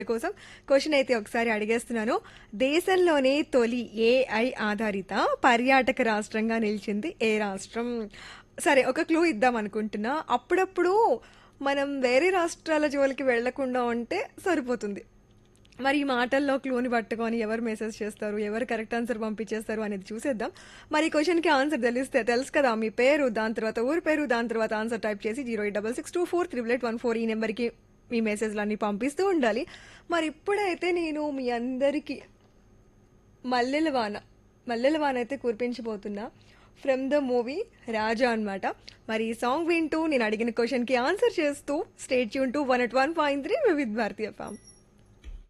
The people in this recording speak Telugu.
కోసం క్వశ్చన్ అయితే ఒకసారి అడిగేస్తున్నాను దేశంలోనే తొలి ఏఐ ఆధారిత పర్యాటక రాష్ట్రంగా నిలిచింది ఏ రాష్ట్రం సరే ఒక క్లూ ఇద్దాం అనుకుంటున్నా అప్పుడప్పుడు మనం వేరే రాష్ట్రాల జోలికి వెళ్లకుండా ఉంటే సరిపోతుంది మరి ఈ మాటల్లో క్లూని పట్టుకొని ఎవరు మెసేజ్ చేస్తారు ఎవరు కరెక్ట్ ఆన్సర్ పంపించేస్తారు అనేది చూసేద్దాం మరి ఈ క్వశ్చన్కి ఆన్సర్ తెలిస్తే తెలుసు కదా మీ పేరు దాని తర్వాత ఊరి పేరు దాని తర్వాత ఆన్సర్ టైప్ చేసి zero eight double six two four triple eight one four ఈ నెంబర్కి మీ మెసేజ్లు అన్నీ పంపిస్తూ ఉండాలి మరి ఇప్పుడైతే నేను మీ అందరికీ మల్లెల వాన మల్లెల వాన అయితే కురిపించబోతున్నా ఫ్రమ్ ద మూవీ రాజా అన్నమాట మరి ఈ సాంగ్ వింటూ నేను అడిగిన క్వశ్చన్కి ఆన్సర్ చేస్తూ stay tuned to one eight one point three with భారతీయ ఫామ్